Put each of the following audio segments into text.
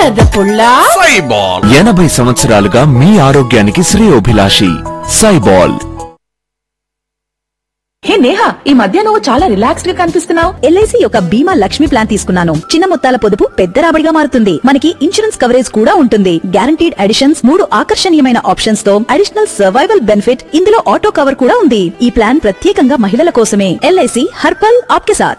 బురద పుల్ల సైబాల్ ఎనభై సంవత్సరాలుగా మీ ఆరోగ్యానికి శ్రేయోభిలాషి సైబాల్ హే నేహా ఈ మధ్య నువ్వు చాలా రిలాక్స్డ్ గా కనిపిస్తున్నావు ఎల్ఐసి యొక్క బీమా లక్ష్మి ప్లాన్ తీసుకున్నాను చిన్న మొత్తాల పొదుపు పెద్ద రాబడిగా మారుతుంది మనకి ఇన్సూరెన్స్ కవరేజ్ కూడా ఉంటుంది గ్యారంటీడ్ అడిషన్స్ మూడు ఆకర్షణీయమైన ఆప్షన్స్ తో అడిషనల్ సర్వైవల్ బెనిఫిట్ ఇందులో ఆటో కవర్ కూడా ఉంది ఈ ప్లాన్ ప్రత్యేకంగా మహిళల కోసమే ఎల్ఐసి హర్పల్ ఆప్కే సాథ్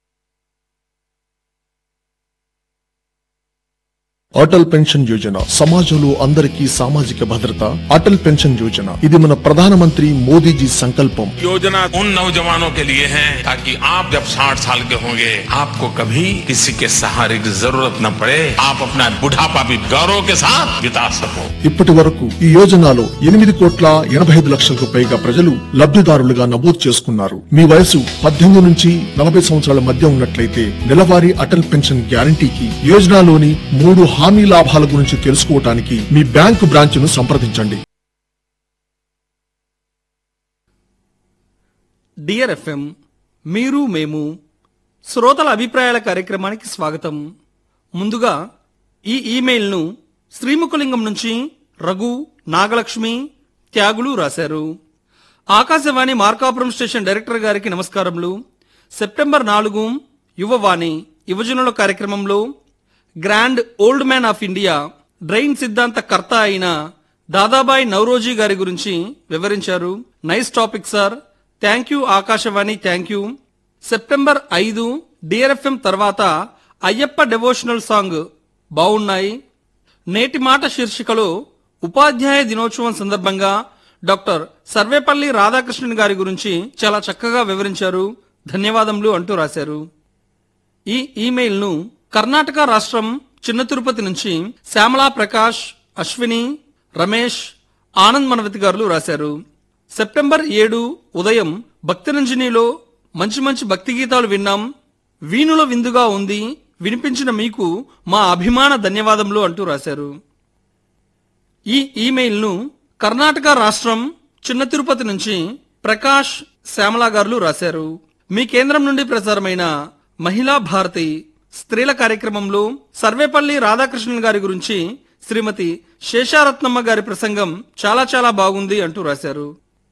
అటల్ పెన్షన్ యోజన సమాజంలో అందరికీ సామాజిక భద్రత అటల్ పెన్షన్ యోజన ఇది మన ప్రధానమంత్రి మోదీజీ సంకల్పం योजना उन नौजवानों के लिए है ताकि आप जब 60 साल के होंगे आपको कभी किसी के सहारे की जरूरत न पड़े आप अपना बुढ़ापा भी गौरव के साथ बिता सको ఇప్పటి వరకు ఈ యోజనలో ఎనిమిది కోట్ల ఎనభై ఐదు లక్షలకు పైగా ప్రజలు లబ్ధిదారులుగా నమోదు చేసుకున్నారు మీ వయసు పద్దెనిమిది నుంచి నలభై సంవత్సరాల మధ్య ఉన్నట్లయితే నెలవారీ అటల్ పెన్షన్ గ్యారంటీకి యోజనలోని మూడు హామీ లాభాల గురించి తెలుసుకోవటానికి మీ బ్యాంకు బ్రాంచ్ను సంప్రదించండి డియర్ ఎఫ్ఎం మీరు మేము శ్రోతల అభిప్రాయాల కార్యక్రమానికి స్వాగతం ముందుగా ఈ ఇమెయిల్ను శ్రీముఖలింగం నుంచి రఘు నాగలక్ష్మి త్యాగులు రాశారు ఆకాశవాణి మార్కాపురం స్టేషన్ డైరెక్టర్ గారికి నమస్కారములు సెప్టెంబర్ నాలుగు యువవాణి యువజనుల కార్యక్రమంలో grand old man of India drain సిద్ధాంత కర్త అయిన దాదాబాయ్ నవరోజీ గారి గురించి వివరించారు nice topic sir thank you Akashvani thank you September ఐదు డిఆర్ఎఫ్ఎం తర్వాత అయ్యప్ప డెవోషనల్ సాంగ్ బాగున్నాయి నేటి మాట శీర్షికలో ఉపాధ్యాయ దినోత్సవం సందర్భంగా డాక్టర్ సర్వేపల్లి రాధాకృష్ణన్ గారి గురించి చాలా చక్కగా వివరించారు ధన్యవాదములు అంటూ రాశారు ఈ ఇమెయిల్ ను కర్ణాటక రాష్ట్రం చిన్న తిరుపతి నుంచి శ్యామలా ప్రకాష్ అశ్విని రమేష్ ఆనంద్ మనవతి గారులు రాశారు సెప్టెంబర్ ఏడు ఉదయం భక్తిరంజనిలో మంచి మంచి భక్తి గీతాలు విన్నాం వీణుల విందుగా ఉంది వినిపించిన మీకు మా అభిమాన ధన్యవాదములు అంటూ రాశారు ఈ ఇమెయిల్ ను కర్ణాటక రాష్ట్రం చిన్న తిరుపతి నుంచి ప్రకాష్ శ్యామలా గారులు రాశారు మీ కేంద్రం నుండి ప్రసారమైన మహిళా భారతి స్త్రీల కార్యక్రమంలో సర్వేపల్లి రాధాకృష్ణన్ గారి గురించి శ్రీమతి శేషారత్నమ్మ గారి ప్రసంగం చాలా చాలా బాగుంది అంటూ రాశారు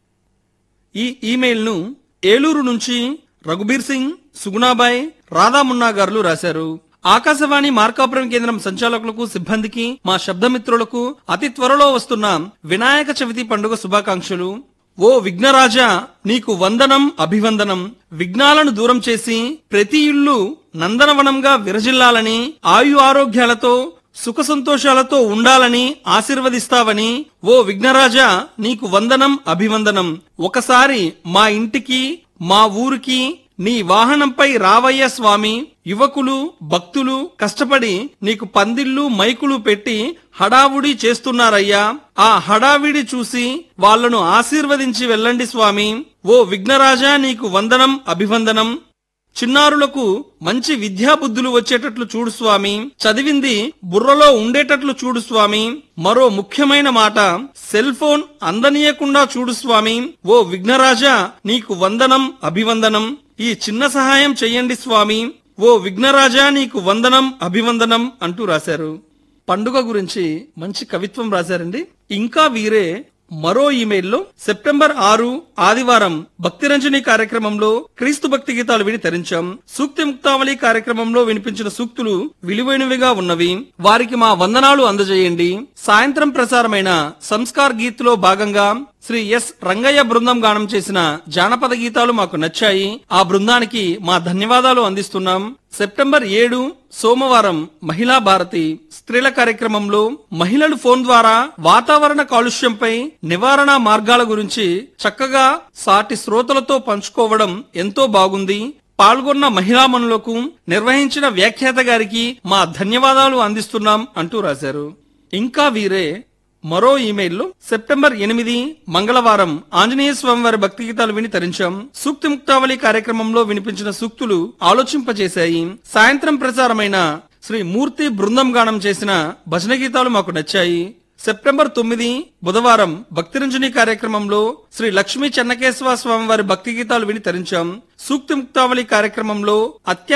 ఈ ఇమెయిల్ ను ఏలూరు నుంచి రఘుబీర్ సింగ్ సుగుణాబాయ్ రాధామున్నా గారులు రాశారు ఆకాశవాణి మార్కాపురం కేంద్రం సంచాలకులకు సిబ్బందికి మా శబ్దమిత్రులకు అతి త్వరలో వస్తున్న వినాయక చవితి పండుగ శుభాకాంక్షలు ఓ విఘ్నరాజా నీకు వందనం అభివందనం విఘ్నాలను దూరం చేసి ప్రతి ఇల్లు నందనవనంగా విరజిల్లాలని ఆయు ఆరోగ్యాలతో సుఖ సంతోషాలతో ఉండాలని ఆశీర్వదిస్తావని ఓ విఘ్నరాజా నీకు వందనం అభివందనం ఒకసారి మా ఇంటికి మా ఊరికి నీ వాహనంపై రావయ్య స్వామి యువకులు భక్తులు కష్టపడి నీకు పందిళ్లు మైకులు పెట్టి హడావుడి చేస్తున్నారయ్యా ఆ హడావిడి చూసి వాళ్ళను ఆశీర్వదించి వెళ్ళండి స్వామి ఓ విఘ్నరాజా నీకు వందనం అభివందనం చిన్నారులకు మంచి విద్యా బుద్ధులు వచ్చేటట్లు చూడు స్వామి చదివింది బుర్రలో ఉండేటట్లు చూడు స్వామి మరో ముఖ్యమైన మాట సెల్ ఫోన్ అందనీయకుండా చూడు స్వామి ఓ విఘ్నరాజా నీకు వందనం అభివందనం ఈ చిన్న సహాయం చెయ్యండి స్వామి ఓ విఘ్నరాజా నీకు వందనం అభివందనం అంటూ రాశారు పండుగ గురించి మంచి కవిత్వం రాశారండి ఇంకా వీరే మరో ఇమెయిల్లో సెప్టెంబర్ ఆరు ఆదివారం భక్తిరంజని కార్యక్రమంలో క్రీస్తు భక్తి గీతాలు విని తరించాం సూక్తి ముక్తావళి కార్యక్రమంలో వినిపించిన సూక్తులు విలువైనవిగా ఉన్నవి వారికి మా వందనాలు అందజేయండి సాయంత్రం ప్రసారమైన సంస్కార్ గీత్ లో భాగంగా శ్రీ ఎస్ రంగయ్య బృందం గానం చేసిన జానపద గీతాలు మాకు నచ్చాయి ఆ బృందానికి మా ధన్యవాదాలు అందిస్తున్నాం సెప్టెంబర్ ఏడు సోమవారం మహిళా భారతి స్త్రీల కార్యక్రమంలో మహిళలు ఫోన్ ద్వారా వాతావరణ కాలుష్యంపై నివారణ మార్గాల గురించి చక్కగా సాటి శ్రోతలతో పంచుకోవడం ఎంతో బాగుంది పాల్గొన్న మహిళామణులకు నిర్వహించిన వ్యాఖ్యాత గారికి మా ధన్యవాదాలు అందిస్తున్నాం అంటూ రాశారు ఇంకా వీరే మరో ఇమెయిల్లో సెప్టెంబర్ ఎనిమిది మంగళవారం ఆంజనేయ స్వామి వారి భక్తి గీతాలు విని తరించాం సూక్తి ముక్తావళి కార్యక్రమంలో వినిపించిన సూక్తులు ఆలోచింపచేశాయి సాయంత్రం ప్రసారమైన శ్రీ మూర్తి బృందం గానం చేసిన భజన గీతాలు మాకు నచ్చాయి సెప్టెంబర్ తొమ్మిది బుధవారం భక్తిరంజని కార్యక్రమంలో శ్రీ లక్ష్మీ చెన్నకేశవ స్వామి వారి భక్తి గీతాలు విని తరించాం సూక్తి ముక్తావళి కార్యక్రమంలో అత్య